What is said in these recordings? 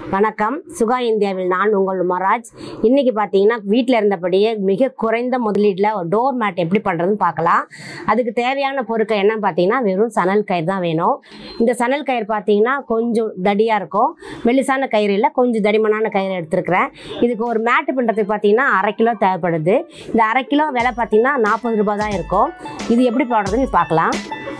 வணக்கம் சுகா இந்தியாவில் நான் உங்கள் உமராஜ் இன்னைக்கு பார்த்தீங்கன்னா வீட்டில் இருந்தபடியே மிக குறைந்த முதலீட்டில் ஒரு டோர் மேட் எப்படி பண்ணுறதுன்னு பார்க்கலாம் அதுக்கு தேவையான பொருட்கள் என்னன்னு பார்த்தீங்கன்னா வெறும் சணல் கயிறு தான் வேணும் இந்த சணல் கயிறு பார்த்தீங்கன்னா கொஞ்சம் தடியாக இருக்கும் மெல்லிசான கயிறு இல்லை கொஞ்சம் தடிமனான கயிறு எடுத்துருக்கிறேன் இதுக்கு ஒரு மேட்டு பண்ணுறதுக்கு பார்த்தீங்கன்னா அரை கிலோ தேவைப்படுது இந்த அரை கிலோ விலை பார்த்தீங்கன்னா நாற்பது ரூபாய் தான் இருக்கும் இது எப்படி போடுறதுன்னு பார்க்கலாம்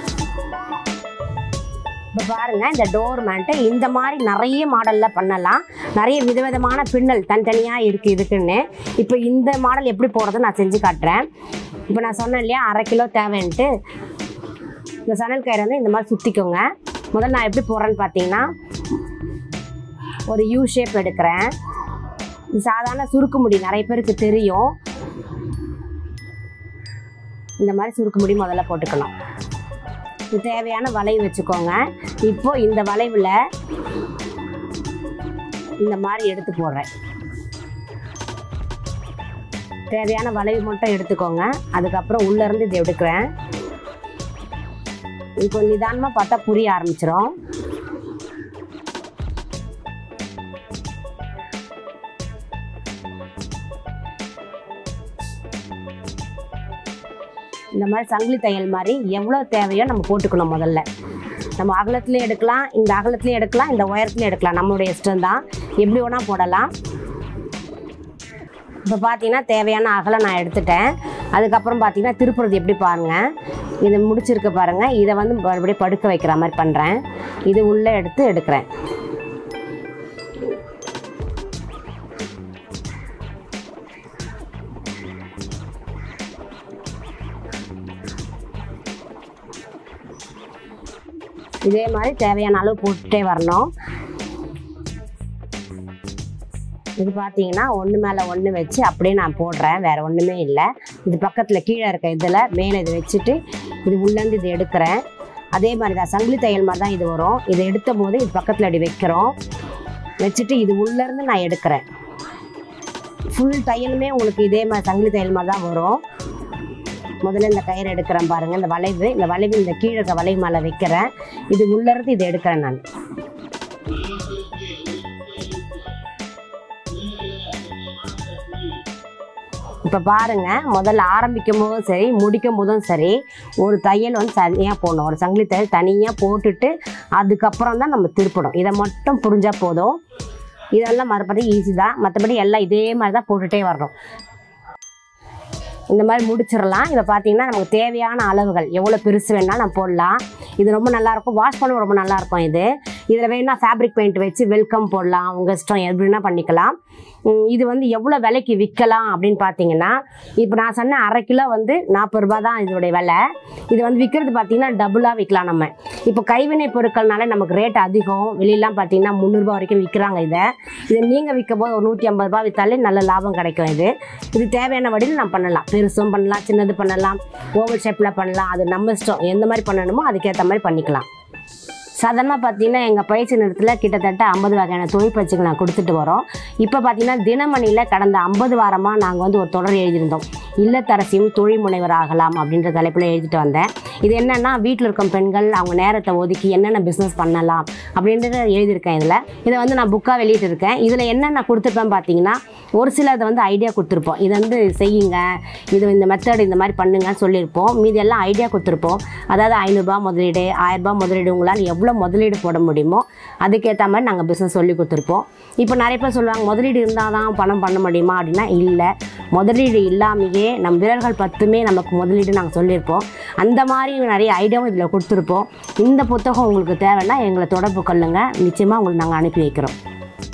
இப்போ பாருங்க இந்த டோர் மேண்ட்டு இந்த மாதிரி நிறைய மாடலில் பண்ணலாம் நிறைய விதவிதமான பின்னல் தனித்தனியாக இருக்குது இதுக்குன்னு இப்போ இந்த மாடல் எப்படி போடுறது நான் செஞ்சு காட்டுறேன் இப்போ நான் சொன்னேன் இல்லையா அரை கிலோ தேவைன்ட்டு இந்த சணல் கயிறு வந்து இந்த மாதிரி சுற்றிக்கோங்க முதல்ல நான் எப்படி போடுறேன்னு பார்த்தீங்கன்னா ஒரு யூ ஷேப் எடுக்கிறேன் இது சாதாரண சுருக்கு முடி நிறைய பேருக்கு தெரியும் இந்த மாதிரி சுருக்கு முடி முதல்ல போட்டுக்கணும் இது தேவையான வளைவு வச்சுக்கோங்க இப்போ இந்த வளைவில் இந்த மாதிரி எடுத்து போடுறேன் தேவையான வளைவு மட்டும் எடுத்துக்கோங்க அதுக்கப்புறம் உள்ளேருந்து இது எடுக்கிறேன் இப்போ நிதானமாக பார்த்தா புரிய ஆரம்பிச்சிரும் இந்த மாதிரி சங்கிலி தையல் மாதிரி எவ்வளோ தேவையோ நம்ம போட்டுக்கணும் முதல்ல நம்ம அகலத்துலேயும் எடுக்கலாம் இந்த அகலத்துலேயும் எடுக்கலாம் இந்த உயரத்துலையும் எடுக்கலாம் நம்மளுடைய இஷ்டம் தான் எப்படி வேணால் போடலாம் இப்போ பார்த்தீங்கன்னா தேவையான அகலம் நான் எடுத்துட்டேன் அதுக்கப்புறம் பார்த்தீங்கன்னா திருப்புறது எப்படி பாருங்கள் இதை முடிச்சிருக்க பாருங்கள் இதை வந்து மறுபடியும் படுக்க வைக்கிற மாதிரி பண்ணுறேன் இது உள்ளே எடுத்து எடுக்கிறேன் இதே மாதிரி தேவையான அளவு போட்டுட்டே வரணும் இது பார்த்தீங்கன்னா ஒன்று மேலே ஒன்று வச்சு அப்படியே நான் போடுறேன் வேறு ஒன்றுமே இல்லை இது பக்கத்தில் கீழே இருக்க இதில் மேலே இது வச்சுட்டு இது உள்ளேருந்து இது எடுக்கிறேன் அதே மாதிரி தான் சங்கிலி தையல் மாதிரி தான் இது வரும் இதை எடுத்த போது இது பக்கத்தில் அப்படி வைக்கிறோம் வச்சுட்டு இது உள்ளேருந்து நான் எடுக்கிறேன் ஃபுல் தையலுமே உங்களுக்கு இதே மாதிரி சங்கிலி தையல் மாதிரி தான் வரும் முதல்ல இந்த கயிறு எடுக்கிறேன் பாருங்கள் இந்த வளைவு இந்த வளைவு இந்த கீழே இருக்க வளைவு மேலே வைக்கிறேன் இது உள்ளேருந்து இதை எடுக்கிறேன் நான் இப்போ பாருங்க முதல்ல ஆரம்பிக்கும் போதும் சரி முடிக்கும் போதும் சரி ஒரு தையல் வந்து தனியாக போடணும் ஒரு சங்கிலி தையல் தனியாக போட்டுட்டு அதுக்கப்புறம் தான் நம்ம திருப்பணும் இதை மட்டும் புரிஞ்சால் போதும் இதெல்லாம் மறுபடி ஈஸி தான் மற்றபடி எல்லாம் இதே மாதிரி தான் போட்டுகிட்டே வரணும் இந்த மாதிரி முடிச்சிடலாம் இதை பார்த்தீங்கன்னா நமக்கு தேவையான அளவுகள் எவ்வளோ பெருசு வேணாலும் நம்ம போடலாம் இது ரொம்ப நல்லாயிருக்கும் வாஷ் பண்ண ரொம்ப நல்லாயிருக்கும் இது இதில் வேணா ஃபேப்ரிக் பெயிண்ட் வச்சு வெல்கம் போடலாம் உங்கள் இஷ்டம் எப்படின்னா பண்ணிக்கலாம் உம், இது வந்து எவ்வளோ விலைக்கு விற்கலாம் அப்படின்னு பார்த்தீங்கன்னா இப்போ நான் சொன்ன அரை கிலோ வந்து நாற்பது ரூபா தான் இதோடைய விலை இது வந்து விற்கிறது பார்த்தீங்கன்னா டபுளாக விற்கலாம் நம்ம இப்போ கைவினை பொருட்கள்னால நமக்கு ரேட் அதிகம் வெளியெல்லாம் பார்த்தீங்கன்னா முந்நூறுபா வரைக்கும் விற்கிறாங்க இதை இது நீங்கள் விற்கும் போது ஒரு நூற்றி ஐம்பது ரூபா விற்றாலே நல்ல லாபம் கிடைக்கும் இது இது தேவையான வழியில் நம்ம பண்ணலாம் பெருசும் பண்ணலாம் சின்னது பண்ணலாம் ஓவல் ஷேப்பில் பண்ணலாம் அது நம்ம இஷ்டம் எந்த மாதிரி பண்ணணுமோ அதுக்கேற்ற மாதிரி பண்ணிக்கலாம் சாதாரணமாக பார்த்தீங்கன்னா எங்கள் பயிற்சி நிறுத்தத்தில் கிட்டத்தட்ட ஐம்பது வகையான தொழில் பயிற்சிகள் நான் கொடுத்துட்டு வரோம் இப்போ பார்த்தீங்கன்னா தினமணியில் கடந்த ஐம்பது வாரமாக நாங்கள் வந்து ஒரு தொடர் எழுதியிருந்தோம் இல்லத்தரசியும் தொழில் முனைவர் ஆகலாம் அப்படின்ற தலைப்பில் எழுதிட்டு வந்தேன் இது என்னென்னா வீட்டில் இருக்கும் பெண்கள் அவங்க நேரத்தை ஒதுக்கி என்னென்ன பிஸ்னஸ் பண்ணலாம் அப்படின்றத எழுதியிருக்கேன் இதில் இதை வந்து நான் புக்காக வெளியிட்டு இருக்கேன் இதில் என்னென்ன கொடுத்துருப்பேன் பார்த்தீங்கன்னா ஒரு சிலதை வந்து ஐடியா கொடுத்துருப்போம் இது வந்து செய்யுங்க இது இந்த மெத்தட் இந்த மாதிரி பண்ணுங்கன்னு சொல்லியிருப்போம் மீதி எல்லாம் ஐடியா கொடுத்துருப்போம் அதாவது ஐநூறுரூபா முதலீடு ஆயிரரூபா முதலீடு உங்களால் எவ்வளோ முதலீடு போட முடியுமோ அதுக்கேற்ற மாதிரி நாங்கள் பிஸ்னஸ் சொல்லி கொடுத்துருப்போம் இப்போ நிறைய பேர் சொல்லுவாங்க முதலீடு இருந்தால் தான் பணம் பண்ண முடியுமா அப்படின்னா இல்லை முதலீடு இல்லாமையே நம் விரல்கள் பத்துமே நமக்கு முதலீடு நாங்கள் சொல்லியிருப்போம் அந்த மாதிரி நிறைய ஐடியாவும் இதில் கொடுத்துருப்போம் இந்த புத்தகம் உங்களுக்கு தேவைன்னா எங்களை தொடர்பு கொள்ளுங்கள் நிச்சயமாக உங்களுக்கு நாங்கள் அனுப்பி வைக்கிறோம்